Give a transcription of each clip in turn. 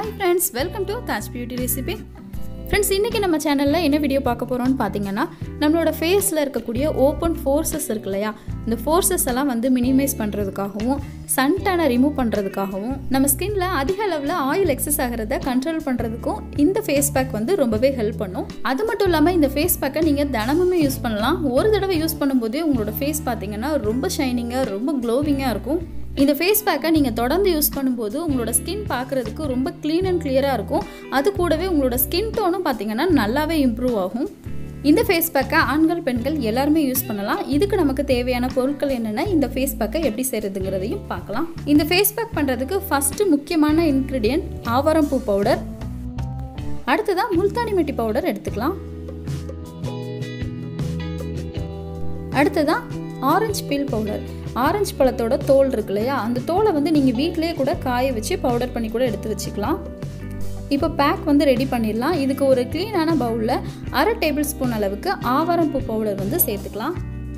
hi friends welcome to Taj beauty recipe friends இன்றைக்கி நம்ம சேனலில் என்ன வீடியோ பார்க்க போகிறோம்னு பார்த்தீங்கன்னா நம்மளோட ஃபேஸில் இருக்கக்கூடிய ஓப்பன் ஃபோர்ஸஸ் இருக்கு இல்லையா இந்த ஃபோர்ஸஸ் எல்லாம் வந்து மினிமைஸ் பண்ணுறதுக்காகவும் சன் டேனை ரிமூவ் பண்ணுறதுக்காகவும் நம்ம ஸ்கின்ல அதிக அளவில் ஆயில் எக்ஸஸ் ஆகிறத கண்ட்ரோல் பண்ணுறதுக்கும் இந்த ஃபேஸ் பேக் வந்து ரொம்பவே ஹெல்ப் பண்ணும் அது மட்டும் இல்லாமல் இந்த ஃபேஸ் பேக்கை நீங்கள் தினமுமே யூஸ் பண்ணலாம் ஒரு தடவை யூஸ் பண்ணும்போதே உங்களோட ஃபேஸ் பார்த்தீங்கன்னா ரொம்ப ஷைனிங்காக ரொம்ப க்ளோவிங்காக இருக்கும் இந்த ஃபேஸ் பேக்கை நீங்கள் தொடர்ந்து யூஸ் பண்ணும்போது உங்களோட ஸ்கின் பார்க்குறதுக்கு ரொம்ப க்ளீன் அண்ட் கிளியராக இருக்கும் அது கூடவே உங்களோட ஸ்கின் டோனும் பார்த்தீங்கன்னா நல்லாவே இம்ப்ரூவ் ஆகும் இந்த ஃபேஸ் பேக்கை ஆண்கள் பெண்கள் எல்லாருமே யூஸ் பண்ணலாம் இதுக்கு நமக்கு தேவையான பொருட்கள் என்னென்ன இந்த ஃபேஸ் பேக்கை எப்படி செய்கிறதுங்கிறதையும் பார்க்கலாம் இந்த ஃபேஸ் பேக் பண்ணுறதுக்கு ஃபஸ்ட்டு முக்கியமான இன்க்ரீடியன்ட் ஆவாரம் பூ பவுடர் அடுத்ததாக முல்தானி மெட்டி பவுடர் எடுத்துக்கலாம் அடுத்ததாக ஆரஞ்சு பீல் பவுடர் ஆரஞ்சு பழத்தோட தோல் இருக்கு இல்லையா அந்த தோலை வந்து நீங்கள் வீட்டிலேயே கூட காய வச்சு பவுடர் பண்ணி கூட எடுத்து வச்சுக்கலாம் இப்போ பேக் வந்து ரெடி பண்ணிடலாம் இதுக்கு ஒரு க்ளீனான பவுலில் அரை டேபிள் ஸ்பூன் அளவுக்கு ஆவாரம் பூ பவுடர் வந்து சேர்த்துக்கலாம்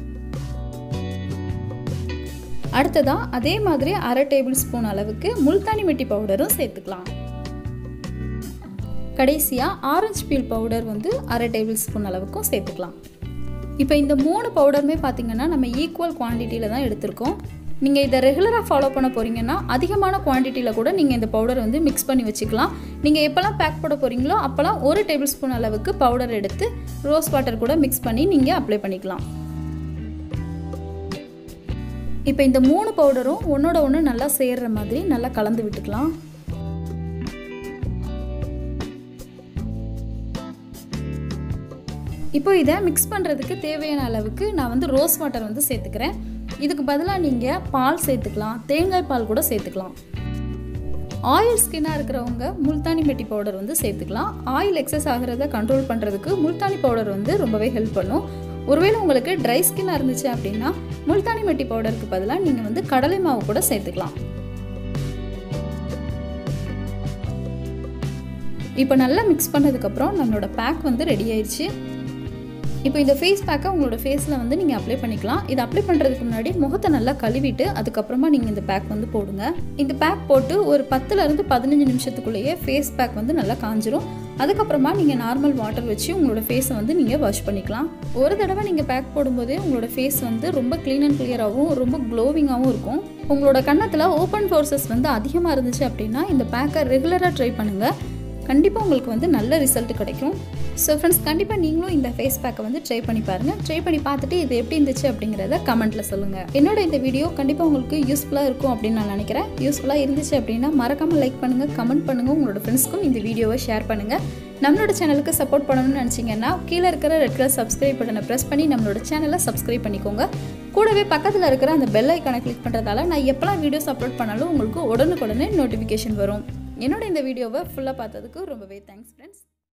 அடுத்ததாக அதே மாதிரி அரை டேபிள் ஸ்பூன் அளவுக்கு முல்தானி மெட்டி பவுடரும் சேர்த்துக்கலாம் கடைசியாக ஆரஞ்சு பீல் பவுடர் வந்து அரை டேபிள் ஸ்பூன் அளவுக்கும் சேர்த்துக்கலாம் இப்போ இந்த மூணு பவுடருமே பார்த்தீங்கன்னா நம்ம ஈக்குவல் குவான்டிட்டியில் தான் எடுத்திருக்கோம் நீங்கள் இதை ரெகுலராக ஃபாலோ பண்ண போகிறீங்கன்னா அதிகமான குவான்டிட்டியில் கூட நீங்கள் இந்த பவுடர் வந்து மிக்ஸ் பண்ணி வச்சுக்கலாம் நீங்கள் எப்போல்லாம் பேக் போட போகிறீங்களோ அப்போல்லாம் ஒரு டேபிள் ஸ்பூன் அளவுக்கு பவுடர் எடுத்து ரோஸ் வாட்டர் கூட மிக்ஸ் பண்ணி நீங்கள் அப்ளை பண்ணிக்கலாம் இப்போ இந்த மூணு பவுடரும் ஒன்றோட ஒன்று நல்லா சேர்கிற மாதிரி நல்லா கலந்து விட்டுக்கலாம் இப்போ இதை மிக்ஸ் பண்ணுறதுக்கு தேவையான அளவுக்கு நான் வந்து ரோஸ் வாட்டர் வந்து சேர்த்துக்கிறேன் இதுக்கு பதிலாக நீங்கள் பால் சேர்த்துக்கலாம் தேங்காய் பால் கூட சேர்த்துக்கலாம் ஆயில் ஸ்கின்னாக இருக்கிறவங்க முல்தானி மெட்டி பவுடர் வந்து சேர்த்துக்கலாம் ஆயில் எக்ஸஸ் ஆகிறத கண்ட்ரோல் பண்ணுறதுக்கு முல்தானி பவுடர் வந்து ரொம்பவே ஹெல்ப் பண்ணும் ஒருவேளை உங்களுக்கு ட்ரை ஸ்கின்னாக இருந்துச்சு அப்படின்னா முல்தானி மெட்டி பவுடருக்கு பதிலாக நீங்கள் வந்து கடலை மாவு கூட சேர்த்துக்கலாம் இப்போ நல்லா மிக்ஸ் பண்ணதுக்கப்புறம் நம்மளோட பேக் வந்து ரெடி ஆயிடுச்சு இப்போ இந்த ஃபேஸ் பேக்கை உங்களோட ஃபேஸில் வந்து நீங்கள் அப்ளை பண்ணிக்கலாம் இது அப்ளை பண்ணுறதுக்கு முன்னாடி முகத்தை நல்லா கழுவிட்டு அதுக்கப்புறமா நீங்கள் இந்த பேக் வந்து போடுங்க இந்த பேக் போட்டு ஒரு பத்துலேருந்து பதினஞ்சு நிமிஷத்துக்குள்ளேயே ஃபேஸ் பேக் வந்து நல்லா காஞ்சிரும் அதுக்கப்புறமா நீங்கள் நார்மல் வாட்டர் வச்சு உங்களோட ஃபேஸை வந்து நீங்கள் வாஷ் பண்ணிக்கலாம் ஒரு தடவை நீங்கள் பேக் போடும்போதே உங்களோட ஃபேஸ் வந்து ரொம்ப க்ளீன் அண்ட் கிளியராகவும் ரொம்ப க்ளோவிங்காகவும் இருக்கும் உங்களோட கன்னத்தில் ஓப்பன் ஃபோர்ஸஸ் வந்து அதிகமாக இருந்துச்சு அப்படின்னா இந்த பேக்கை ரெகுலராக ட்ரை பண்ணுங்கள் கண்டிப்பாக உங்களுக்கு வந்து நல்ல ரிசல்ட் கிடைக்கும் ஸோ ஃப்ரெண்ட்ஸ் கண்டிப்பாக நீங்களும் இந்த ஃபேஸ் பேக்கை வந்து ட்ரை பண்ணி பாருங்கள் ட்ரை பண்ணி பார்த்துட்டு இது எப்படி இருந்துச்சு அப்படிங்கிறத கமெண்ட்டில் சொல்லுங்கள் என்னோட இந்த வீடியோ கண்டிப்பாக உங்களுக்கு யூஸ்ஃபுல்லாக இருக்கும் அப்படின்னு நான் நினைக்கிறேன் யூஸ்ஃபுல்லாக இருந்துச்சு அப்படின்னா மறக்காமல் லைக் பண்ணுங்கள் கமெண்ட் பண்ணுங்கள் உங்களோட ஃப்ரெண்ட்ஸ்க்கும் இந்த வீடியோவை ஷேர் பண்ணுங்கள் நம்மளோட சேனலுக்கு சப்போர்ட் பண்ணணும்னு நினச்சிங்கன்னா கீழே இருக்கிற ரெட் கலர் சப்ஸ்கிரைப் பட்டனை ப்ரெஸ் பண்ணி நம்மளோட சேனலை சப்ஸ்கிரைப் பண்ணிக்கோங்க கூடவே பக்கத்தில் இருக்கிற அந்த பெல் ஐக்கானை கிளிக் பண்ணுறதால நான் எப்போலாம் வீடியோஸ் அப்லோட் பண்ணாலும் உங்களுக்கு உடனுக்குடனே நோட்டிஃபிகேஷன் வரும் என்னோட இந்த வீடியோவை ஃபுல்லாக பார்த்ததுக்கு ரொம்பவே தேங்க்ஸ் ஃப்ரெண்ட்ஸ்